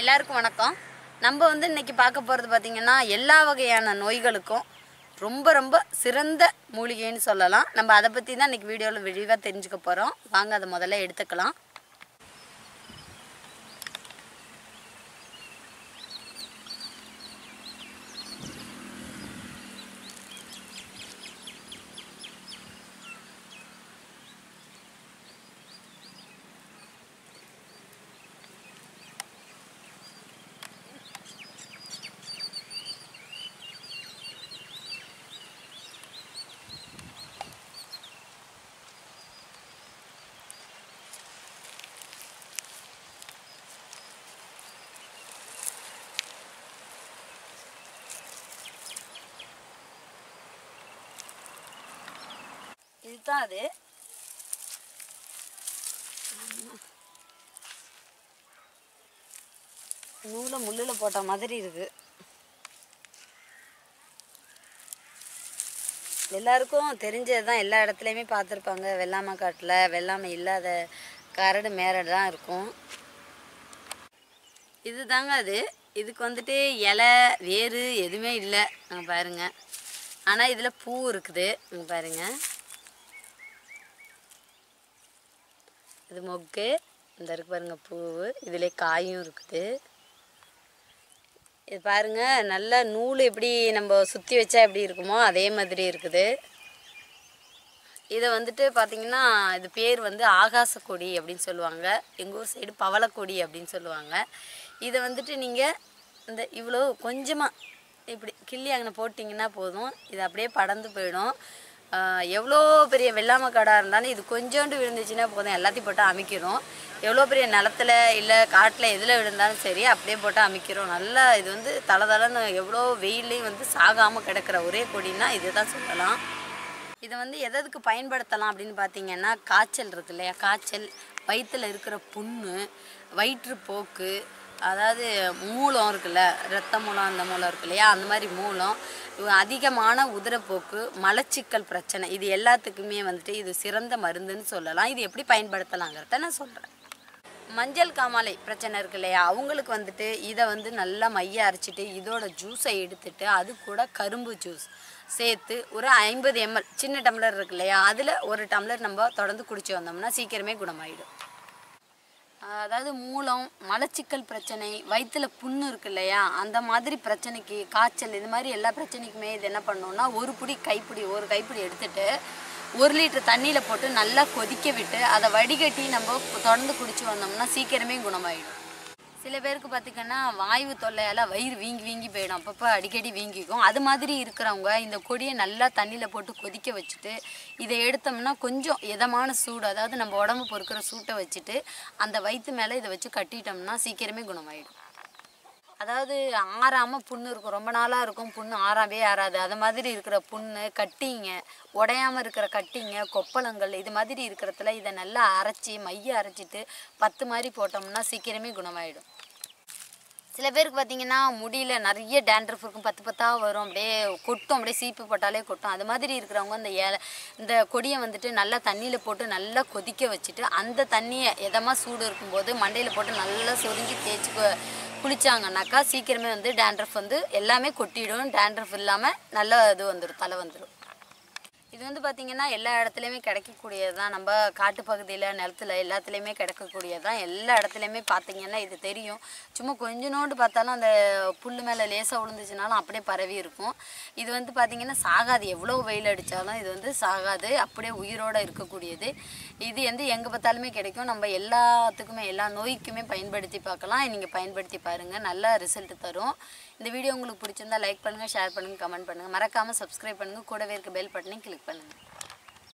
எல்லாருக்கும் வணக்கம் நம்ம வந்து இன்னைக்கு பார்க்க போகிறது பார்த்திங்கன்னா எல்லா வகையான நோய்களுக்கும் ரொம்ப ரொம்ப சிறந்த மூலிகைன்னு சொல்லலாம் நம்ம அதை பற்றி தான் இன்னைக்கு வீடியோவில் விரிவாக தெரிஞ்சுக்க போகிறோம் வாங்க அதை முதல்ல எடுத்துக்கலாம் இதுதான் அது நூலை முள்ளில் போட்ட மாதிரி இருக்கு எல்லாருக்கும் தெரிஞ்சது தான் எல்லா இடத்துலையுமே பார்த்துருப்பாங்க வெள்ளாமை காட்டில் வெள்ளாமை இல்லாத கரடு மேரடு தான் இருக்கும் இது தாங்க அது இதுக்கு வந்துட்டு இலை வேறு எதுவுமே இல்லை அங்க பாருங்க ஆனால் இதில் பூ இருக்குது இங்க பாருங்க இது மொக்கு இந்த இருக்கு பாருங்க பூவு இதில் காயும் இருக்குது இது பாருங்க நல்ல நூல் எப்படி நம்ம சுற்றி வச்சா எப்படி இருக்குமோ அதே மாதிரி இருக்குது இதை வந்துட்டு பார்த்தீங்கன்னா இது பேர் வந்து ஆகாச கொடி அப்படின்னு சொல்லுவாங்க எங்கள் ஊர் சைடு பவளக்கொடி அப்படின்னு சொல்லுவாங்க இதை வந்துட்டு நீங்கள் இந்த இவ்வளோ கொஞ்சமாக இப்படி கிள்ளி அங்கே போட்டிங்கன்னா போதும் இது அப்படியே படர்ந்து போயிடும் ஆஹ் எவ்வளோ பெரிய வெள்ளாமை காடாக இருந்தாலும் இது கொஞ்சோண்டு விழுந்துச்சுன்னா போதும் எல்லாத்தையும் போட்டு அமைக்கிறோம் எவ்வளோ பெரிய நிலத்துல இல்லை காட்டில் எதில் விழுந்தாலும் சரி அப்படியே போட்டு அமைக்கிறோம் நல்லா இது வந்து தலை தலைன்னு எவ்வளோ வெயிலையும் வந்து சாகாமல் கிடக்கிற ஒரே கொடின்னா இதுதான் சொல்லலாம் இதை வந்து எதற்கு பயன்படுத்தலாம் அப்படின்னு பார்த்தீங்கன்னா காய்ச்சல் இருக்கு இல்லையா காய்ச்சல் வயிற்றில் இருக்கிற புண்ணு வயிற்றுப்போக்கு அதாவது மூலம் இருக்குல்ல ரத்த மூலம் அந்த மூலம் இருக்கு இல்லையா அந்த மாதிரி மூலம் இவ- அதிகமான உதிரப்போக்கு மலச்சிக்கல் பிரச்சனை இது எல்லாத்துக்குமே வந்துட்டு இது சிறந்த மருந்துன்னு சொல்லலாம் இது எப்படி பயன்படுத்தலாங்கிறத நான் சொல்கிறேன் மஞ்சள் காமாலை பிரச்சனை இருக்கு இல்லையா அவங்களுக்கு வந்துட்டு இதை வந்து நல்லா மைய அரைச்சிட்டு இதோட ஜூஸை எடுத்துட்டு அது கூட கரும்பு ஜூஸ் சேர்த்து ஒரு ஐம்பது எம்எல் சின்ன டம்ளர் இருக்கு இல்லையா அதில் ஒரு டம்ளர் நம்ம தொடர்ந்து குடிச்சு வந்தோம்னா சீக்கிரமே குணமாயிடும் அதாவது மூலம் மலச்சிக்கல் பிரச்சனை வயிற்றுல புண்ணு இருக்கு இல்லையா அந்த மாதிரி பிரச்சனைக்கு காய்ச்சல் இது மாதிரி எல்லா பிரச்சனைக்குமே இது என்ன பண்ணோம்னா ஒரு பிடி கைப்பிடி ஒரு கைப்பிடி எடுத்துட்டு ஒரு லிட்டர் தண்ணியில் போட்டு நல்லா கொதிக்க விட்டு அதை வடிகட்டி நம்ம தொடர்ந்து குடிச்சு வந்தோம்னா சீக்கிரமே குணமாயிடும் சில பேருக்கு பார்த்திங்கன்னா வாய்வு தொல்லையால் வயிறு வீங்கி வீங்கி போயிடும் அப்பப்போ அடிக்கடி வீங்கிக்கும் அது மாதிரி இருக்கிறவங்க இந்த கொடியை நல்லா தண்ணியில் போட்டு கொதிக்க வச்சுட்டு இதை எடுத்தோம்னா கொஞ்சம் இதமான சூடு அதாவது நம்ம உடம்பு பொறுக்கிற சூட்டை வச்சுட்டு அந்த வயிற்று மேலே இதை வச்சு கட்டிட்டோம்னா சீக்கிரமே குணமாயிடும் அதாவது ஆறாமல் புண்ணு இருக்கும் ரொம்ப நாளாக இருக்கும் புண்ணு ஆறாவே ஆறாது அது மாதிரி இருக்கிற புண்ணு கட்டிங்க உடையாம இருக்கிற கட்டிங்க கொப்பளங்கள் இது மாதிரி இருக்கிறதுல இதை நல்லா அரைச்சி மைய அரைச்சிட்டு பத்து மாதிரி போட்டோம்னா சீக்கிரமே குணமாயிடும் சில பேருக்கு பார்த்தீங்கன்னா முடியல நிறைய டேண்ட்ரஃப் இருக்கும் பத்து பத்தா வரும் அப்படியே கொட்டும் அப்படியே சீப்பு போட்டாலே கொட்டும் அது மாதிரி இருக்கிறவங்க இந்த ஏல இந்த கொடியை வந்துட்டு நல்லா தண்ணியில் போட்டு நல்லா கொதிக்க வச்சுட்டு அந்த தண்ணியை எதமாக சூடு இருக்கும்போது மண்டையில் போட்டு நல்லா சொரிஞ்சு தேய்ச்சி கு- குளிச்சாங்கன்னாக்கா சீக்கிரமே வந்து டேண்ட்ரஃப் வந்து எல்லாமே கொட்டிடும் டேண்ட்ரஃப் இல்லாமல் நல்ல இது வந்துடும் தலை வந்துடும் இது வந்து பார்த்திங்கன்னா எல்லா இடத்துலையுமே கிடைக்கக்கூடியது தான் நம்ம காட்டுப்பகுதியில் நிலத்துல எல்லாத்துலேயுமே கிடைக்கக்கூடியது தான் எல்லா இடத்துலையுமே பார்த்தீங்கன்னா இது தெரியும் சும்மா கொஞ்சோண்டு பார்த்தாலும் அந்த புல் மேலே லேசாக விழுந்துச்சுனாலும் அப்படியே பரவி இருக்கும் இது வந்து பார்த்திங்கன்னா சாகாது எவ்வளோ வெயில் அடித்தாலும் இது வந்து சாகாது அப்படியே உயிரோடு இருக்கக்கூடியது இது வந்து எங்கே பார்த்தாலுமே கிடைக்கும் நம்ம எல்லாத்துக்குமே எல்லா நோய்க்குமே பயன்படுத்தி பார்க்கலாம் நீங்கள் பயன்படுத்தி பாருங்கள் நல்ல ரிசல்ட் தரும் இந்த வீடியோ உங்களுக்கு பிடிச்சிருந்தா லைக் பண்ணுங்கள் ஷேர் பண்ணுங்கள் கமெண்ட் பண்ணுங்கள் மறக்காமல் சப்ஸ்கிரைப் பண்ணுங்கள் கூடவே இருக்க பெல் பட்டனையும் கிளிக் பண்ணுங்கள்